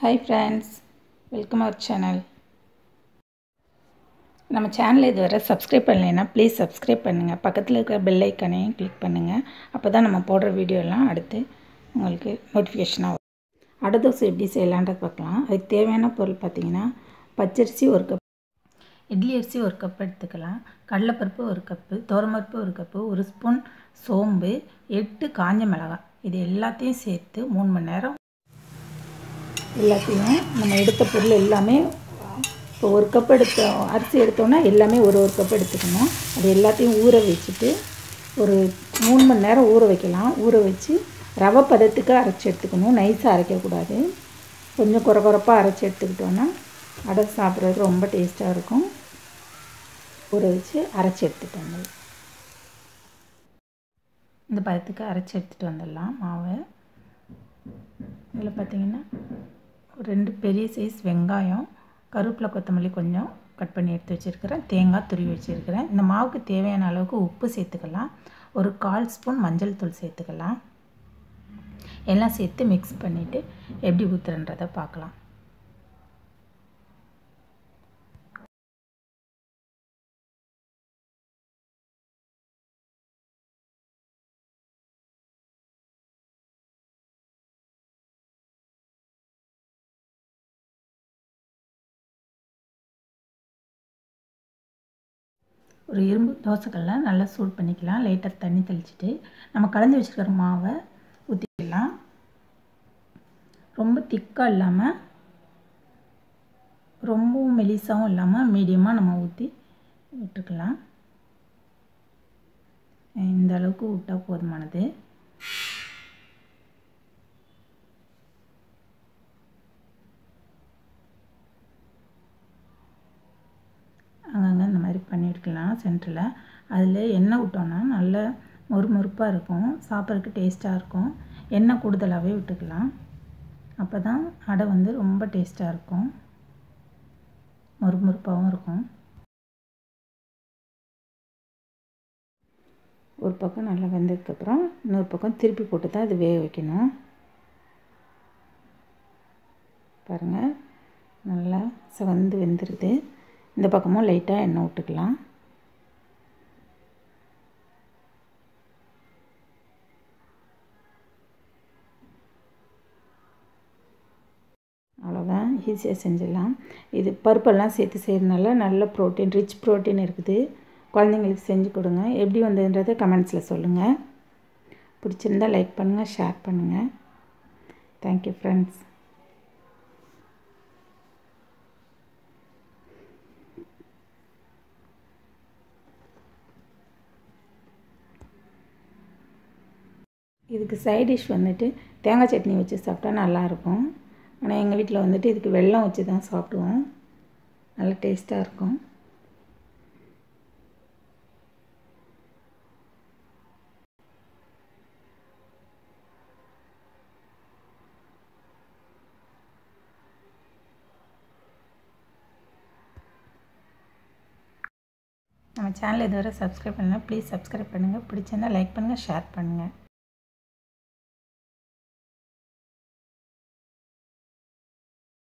hi friends welcome our channel நம்ம சேனலை இதுவரை சப்ஸ்கிரைப் பண்ணலைன்னா ப்ளீஸ் சப்ஸ்கிரைப் பண்ணுங்கள் பக்கத்தில் இருக்கிற பெல் ஐக்கானையும் கிளிக் பண்ணுங்கள் அப்போ தான் நம்ம போடுற வீடியோலாம் அடுத்து உங்களுக்கு நோட்டிஃபிகேஷனாக வரும் அடை தோசை எப்படி செய்யலான்றது பார்க்கலாம் அதுக்கு தேவையான பொருள் பார்த்திங்கன்னா பச்சரிசி ஒரு கப் இட்லி அரிசி ஒரு கப் எடுத்துக்கலாம் கடலைப்பருப்பு ஒரு கப்பு துவரம்பருப்பு ஒரு கப்பு ஒரு ஸ்பூன் சோம்பு எட்டு காஞ்ச மிளகாய் இது எல்லாத்தையும் சேர்த்து மூணு மணி நேரம் எல்லாத்தையும் நம்ம எடுத்த பொருள் எல்லாமே இப்போ ஒரு கப் எடுத்த அரிசி எடுத்தோன்னா எல்லாமே ஒரு ஒரு கப் எடுத்துக்கணும் அது எல்லாத்தையும் ஊற வச்சுட்டு ஒரு மூணு மணி நேரம் ஊற வைக்கலாம் ஊற வச்சு ரவை பதத்துக்கு அரைச்சி எடுத்துக்கணும் நைஸாக அரைக்கக்கூடாது கொஞ்சம் குறை குறைப்பாக அரைச்சி எடுத்துக்கிட்டோன்னா அடை சாப்பிட்றது ரொம்ப டேஸ்ட்டாக இருக்கும் ஊற வச்சு அரைச்சி எடுத்துகிட்டு வந்து இந்த பதத்துக்கு அரைச்சி எடுத்துகிட்டு வந்துடலாம் மாவை இதில் பார்த்திங்கன்னா ஒரு ரெண்டு பெரிய சைஸ் வெங்காயம் கருவேப்பிலை கொத்தமல்லி கொஞ்சம் கட் பண்ணி எடுத்து வச்சுருக்கிறேன் தேங்காய் துருவி வச்சுருக்கிறேன் இந்த மாவுக்கு தேவையான அளவுக்கு உப்பு சேர்த்துக்கலாம் ஒரு கால் ஸ்பூன் மஞ்சள் தூள் சேர்த்துக்கலாம் எல்லாம் சேர்த்து மிக்ஸ் பண்ணிவிட்டு எப்படி ஊற்றுறன்றதை பார்க்கலாம் ஒரு இரும்பு தோசைக்கல்ல நல்லா சூடு பண்ணிக்கலாம் லைட்டாக தண்ணி தெளிச்சுட்டு நம்ம கலந்து வச்சுருக்கிற மாவை ஊற்றிக்கலாம் ரொம்ப திக்காக இல்லாமல் ரொம்பவும் மெலிசாகவும் இல்லாமல் மீடியமாக நம்ம ஊற்றி விட்டுக்கலாம் இந்த அளவுக்கு விட்டால் போதுமானது அங்கங்கே இந்த மாதிரி பண்ணியிருக்கலாம் சென்டரில் அதில் எண்ணெய் விட்டோன்னா நல்ல மொறுமொறுப்பாக இருக்கும் சாப்பிட்றதுக்கு டேஸ்ட்டாக இருக்கும் எண்ணெய் கூடுதலாகவே விட்டுக்கலாம் அப்போ தான் அடை வந்து ரொம்ப டேஸ்ட்டாக இருக்கும் மொறுமொறுப்பாகவும் இருக்கும் ஒரு பக்கம் நல்லா வெந்ததுக்கப்புறம் இன்னொரு பக்கம் திருப்பி போட்டு தான் இது வேக வைக்கணும் பாருங்கள் நல்லா செவந்து வெந்துடுது இந்த பக்கமும் லைட்டாக எண்ணெய் விட்டுக்கலாம் அவ்வளோதான் ஈஸியாக செஞ்சிடலாம் இது பருப்பெல்லாம் சேர்த்து செய்கிறதுனால நல்ல ப்ரோட்டீன் ரிச் ப்ரோட்டீன் இருக்குது குழந்தைங்களுக்கு செஞ்சு கொடுங்க எப்படி வந்ததுன்றதை கமெண்ட்ஸில் சொல்லுங்கள் பிடிச்சிருந்தால் லைக் பண்ணுங்கள் ஷேர் பண்ணுங்கள் தேங்க்யூ ஃப்ரெண்ட்ஸ் இதுக்கு சைட் டிஷ் வந்துட்டு தேங்காய் சட்னி வச்சு சாப்பிட்டா நல்லாயிருக்கும் ஆனால் எங்கள் வீட்டில் வந்துட்டு இதுக்கு வெல்லம் வச்சு தான் சாப்பிடுவோம் நல்லா டேஸ்ட்டாக இருக்கும் நம்ம சேனல் இதுவரை சப்ஸ்கிரைப் பண்ணலாம் ப்ளீஸ் சப்ஸ்கிரைப் பண்ணுங்கள் பிடிச்சிருந்தால் லைக் பண்ணுங்கள் ஷேர் பண்ணுங்கள்